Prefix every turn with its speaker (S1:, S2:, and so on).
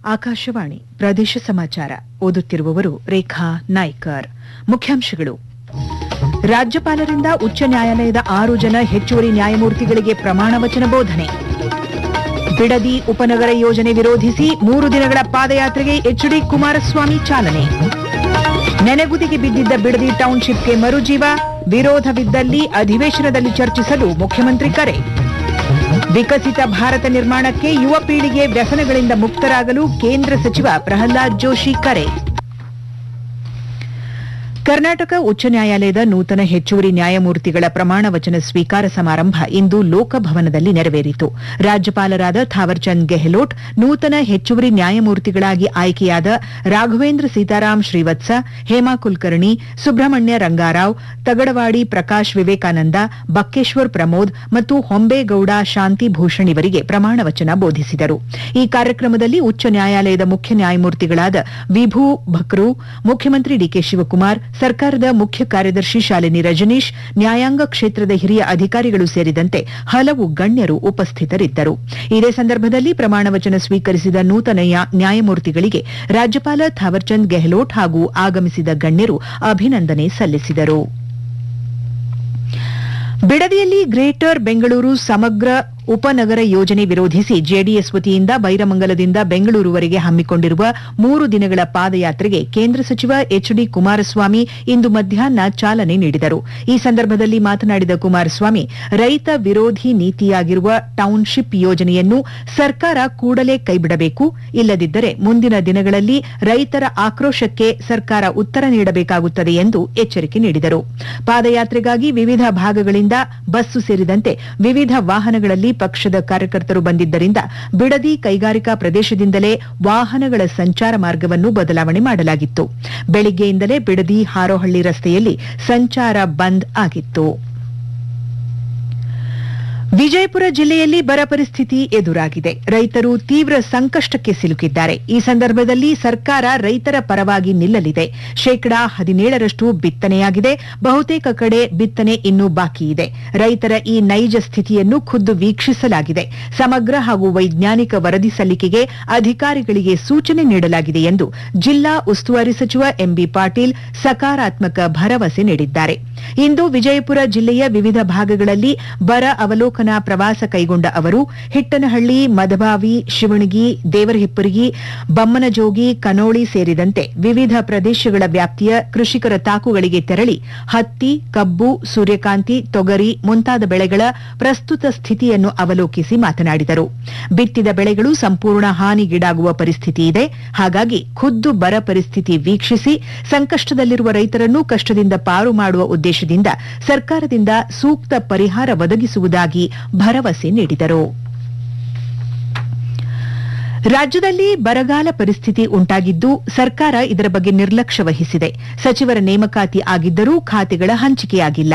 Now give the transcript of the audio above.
S1: ಆಕಾಶವಾಣಿ ಪ್ರದೇಶ ಸಮಾಚಾರ ಓದುತ್ತಿರುವವರು ರೇಖಾ ನಾಯ್ಕರ್ ಮುಖ್ಯಾಂಶಗಳು ರಾಜ್ಯಪಾಲರಿಂದ ಉಚ್ಚ ನ್ಯಾಯಾಲಯದ ಆರು ಜನ ಹೆಚ್ಚುವರಿ ನ್ಯಾಯಮೂರ್ತಿಗಳಿಗೆ ಪ್ರಮಾಣ ವಚನ ಬೋಧನೆ ಬಿಡದಿ ಉಪನಗರ ಯೋಜನೆ ವಿರೋಧಿಸಿ ಮೂರು ದಿನಗಳ ಪಾದಯಾತ್ರೆಗೆ ಎಚ್ಡಿ ಕುಮಾರಸ್ವಾಮಿ ಚಾಲನೆ ನೆನೆಗುದಿಗೆ ಬಿದ್ದಿದ್ದ ಬಿಡದಿ ಟೌನ್ಶಿಪ್ಗೆ ಮರುಜೀವ ವಿರೋಧವಿದ್ದಲ್ಲಿ ಅಧಿವೇಶನದಲ್ಲಿ ಚರ್ಚಿಸಲು ಮುಖ್ಯಮಂತ್ರಿ ಕರೆ ವಿಕಸಿತ ಭಾರತ ನಿರ್ಮಾಣಕ್ಕೆ ಯುವ ಪೀಳಿಗೆ ವ್ಯಸನಗಳಿಂದ ಮುಕ್ತರಾಗಲು ಕೇಂದ್ರ ಸಚಿವ ಪ್ರಹ್ಲಾದ್ ಜೋಶಿ ಕರೆ ಕರ್ನಾಟಕ ಉಚ್ಚ ನ್ಯಾಯಾಲಯದ ನೂತನ ಹೆಚ್ಚುವರಿ ನ್ಯಾಯಮೂರ್ತಿಗಳ ಪ್ರಮಾಣ ವಚನ ಸ್ವೀಕಾರ ಸಮಾರಂಭ ಇಂದು ಲೋಕಭವನದಲ್ಲಿ ನೆರವೇರಿತು ರಾಜ್ಯಪಾಲರಾದ ಥಾವರ್ಚಂದ್ ಗೆಹ್ಲೋಟ್ ನೂತನ ಹೆಚ್ಚುವರಿ ನ್ಯಾಯಮೂರ್ತಿಗಳಾಗಿ ಆಯ್ಕೆಯಾದ ರಾಘವೇಂದ್ರ ಸೀತಾರಾಮ್ ಶ್ರೀವತ್ಸ ಹೇಮಾ ಕುಲಕರ್ಣಿ ಸುಬ್ರಹ್ಮಣ್ಯ ರಂಗಾರಾವ್ ತಗಡವಾಡಿ ಪ್ರಕಾಶ್ ವಿವೇಕಾನಂದ ಬಕ್ಕೇಶ್ವರ್ ಪ್ರಮೋದ್ ಮತ್ತು ಹೊಂಬೇಗೌಡ ಶಾಂತಿ ಭೂಷಣ್ ಇವರಿಗೆ ಪ್ರಮಾಣ ವಚನ ಬೋಧಿಸಿದರು ಈ ಕಾರ್ಯಕ್ರಮದಲ್ಲಿ ಉಚ್ಚ ನ್ಯಾಯಾಲಯದ ಮುಖ್ಯ ನ್ಯಾಯಮೂರ್ತಿಗಳಾದ ವಿಭು ಭಕ್ರು ಮುಖ್ಯಮಂತ್ರಿ ಡಿಕೆ ಶಿವಕುಮಾರ್ ಸರ್ಕಾರದ ಮುಖ್ಯ ಕಾರ್ಯದರ್ಶಿ ಶಾಲಿನಿ ರಜನೀಶ್ ನ್ಯಾಯಾಂಗ ಕ್ಷೇತ್ರದ ಹಿರಿಯ ಅಧಿಕಾರಿಗಳು ಸೇರಿದಂತೆ ಹಲವು ಗಣ್ಯರು ಉಪಸ್ಥಿತರಿದ್ದರು ಇದೇ ಸಂದರ್ಭದಲ್ಲಿ ಪ್ರಮಾಣ ವಚನ ಸ್ವೀಕರಿಸಿದ ನೂತನ ನ್ಯಾಯಮೂರ್ತಿಗಳಿಗೆ ರಾಜ್ಯಪಾಲ ಥಾವರ್ಚಂದ್ ಗೆಹ್ಲೋಟ್ ಹಾಗೂ ಆಗಮಿಸಿದ ಗಣ್ಯರು ಅಭಿನಂದನೆ ಸಲ್ಲಿಸಿದರು ಬಿಡದಿಯಲ್ಲಿ ಗ್ರೇಟರ್ ಬೆಂಗಳೂರು ಸಮಗ್ರ ಉಪನಗರ ಯೋಜನೆ ವಿರೋಧಿಸಿ ಜೆಡಿಎಸ್ ವತಿಯಿಂದ ಬೈರಮಂಗಲದಿಂದ ಬೆಂಗಳೂರುವರೆಗೆ ಹಮ್ಮಿಕೊಂಡಿರುವ ಮೂರು ದಿನಗಳ ಪಾದಯಾತ್ರೆಗೆ ಕೇಂದ್ರ ಸಚಿವ ಎಚ್ಡಿ ಕುಮಾರಸ್ವಾಮಿ ಇಂದು ಮಧ್ಯಾಹ್ನ ಚಾಲನೆ ನೀಡಿದರು ಈ ಸಂದರ್ಭದಲ್ಲಿ ಮಾತನಾಡಿದ ಕುಮಾರಸ್ವಾಮಿ ರೈತ ವಿರೋಧಿ ನೀತಿಯಾಗಿರುವ ಟೌನ್ಶಿಪ್ ಯೋಜನೆಯನ್ನು ಸರ್ಕಾರ ಕೂಡಲೇ ಕೈಬಿಡಬೇಕು ಇಲ್ಲದಿದ್ದರೆ ಮುಂದಿನ ದಿನಗಳಲ್ಲಿ ರೈತರ ಆಕ್ರೋಶಕ್ಕೆ ಸರ್ಕಾರ ಉತ್ತರ ನೀಡಬೇಕಾಗುತ್ತದೆ ಎಂದು ಎಚ್ಚರಿಕೆ ನೀಡಿದರು ಪಾದಯಾತ್ರೆಗಾಗಿ ವಿವಿಧ ಭಾಗಗಳಿಂದ ಬಸ್ಸು ಸೇರಿದಂತೆ ವಿವಿಧ ವಾಹನಗಳಲ್ಲಿ ಪಕ್ಷದ ಕಾರ್ಯಕರ್ತರು ಬಂದಿದ್ದರಿಂದ ಬಿಡದಿ ಕೈಗಾರಿಕಾ ಪ್ರದೇಶದಿಂದಲೇ ವಾಹನಗಳ ಸಂಚಾರ ಮಾರ್ಗವನ್ನು ಬದಲಾವಣೆ ಮಾಡಲಾಗಿತ್ತು ಬೆಳಿಗ್ಗೆಯಿಂದಲೇ ಬಿಡದಿ ಹಾರೋಹಳ್ಳಿ ರಸ್ತೆಯಲ್ಲಿ ಸಂಚಾರ ಬಂದ್ ಆಗಿತ್ತು ವಿಜಯಪುರ ಜಿಲ್ಲೆಯಲ್ಲಿ ಬರ ಪರಿಸ್ಥಿತಿ ಎದುರಾಗಿದೆ ರೈತರು ತೀವ್ರ ಸಂಕಷ್ಟಕ್ಕೆ ಸಿಲುಕಿದ್ದಾರೆ ಈ ಸಂದರ್ಭದಲ್ಲಿ ಸರ್ಕಾರ ರೈತರ ಪರವಾಗಿ ನಿಲ್ಲಲಿದೆ ಶೇಕಡಾ ಹದಿನೇಳರಷ್ಟು ಬಿತ್ತನೆಯಾಗಿದೆ ಬಹುತೇಕ ಕಡೆ ಬಿತ್ತನೆ ಇನ್ನೂ ಬಾಕಿ ಇದೆ ರೈತರ ಈ ನೈಜ ಸ್ಥಿತಿಯನ್ನು ಖುದ್ದು ವೀಕ್ಷಿಸಲಾಗಿದೆ ಸಮಗ್ರ ಹಾಗೂ ವೈಜ್ಞಾನಿಕ ವರದಿ ಸಲ್ಲಿಕೆಗೆ ಅಧಿಕಾರಿಗಳಿಗೆ ಸೂಚನೆ ನೀಡಲಾಗಿದೆ ಎಂದು ಜಿಲ್ಲಾ ಉಸ್ತುವಾರಿ ಸಚಿವ ಎಂಬಿ ಪಾಟೀಲ್ ಸಕಾರಾತ್ಮಕ ಭರವಸೆ ನೀಡಿದ್ದಾರೆ ಇಂದು ವಿಜಯಪುರ ಜಿಲ್ಲೆಯ ವಿವಿಧ ಭಾಗಗಳಲ್ಲಿ ಬರ ಅವಲೋಕನ ಪ್ರವಾಸ ಕೈಗೊಂಡ ಅವರು ಹಿಟ್ಟನಹಳ್ಳಿ ಮದಬಾವಿ ಶಿವಣಗಿ ದೇವರಹಿಪ್ಪರಗಿ ಬಮ್ಮನಜೋಗಿ ಕನೋಳಿ ಸೇರಿದಂತೆ ವಿವಿಧ ಪ್ರದೇಶಗಳ ವ್ಯಾಪ್ತಿಯ ಕೃಷಿಕರ ತಾಕುಗಳಿಗೆ ತೆರಳಿ ಹತ್ತಿ ಕಬ್ಬು ಸೂರ್ಯಕಾಂತಿ ತೊಗರಿ ಮುಂತಾದ ಬೆಳೆಗಳ ಪ್ರಸ್ತುತ ಸ್ಥಿತಿಯನ್ನು ಅವಲೋಕಿಸಿ ಮಾತನಾಡಿದರು ಬಿತ್ತಿದ ಬೆಳೆಗಳು ಸಂಪೂರ್ಣ ಹಾನಿಗೀಡಾಗುವ ಪರಿಸ್ಥಿತಿ ಇದೆ ಹಾಗಾಗಿ ಖುದ್ದು ಬರ ಪರಿಸ್ಥಿತಿ ವೀಕ್ಷಿಸಿ ಸಂಕಷ್ಟದಲ್ಲಿರುವ ರೈತರನ್ನು ಕಷ್ಟದಿಂದ ಪಾರು ಮಾಡುವ ಉದ್ದೇಶದಿಂದ ಸರ್ಕಾರದಿಂದ ಸೂಕ್ತ ಪರಿಹಾರ ಒದಗಿಸುವುದಾಗಿ ಭರವಸೆ ನೀಡಿದರು ರಾಜ್ಯದಲ್ಲಿ ಬರಗಾಲ ಪರಿಸ್ಥಿತಿ ಉಂಟಾಗಿದ್ದು ಸರ್ಕಾರ ಇದರ ಬಗ್ಗೆ ನಿರ್ಲಕ್ಷ್ಯ ವಹಿಸಿದೆ ಸಚಿವರ ನೇಮಕಾತಿ ಆಗಿದ್ದರೂ ಖಾತೆಗಳ ಹಂಚಿಕೆಯಾಗಿಲ್ಲ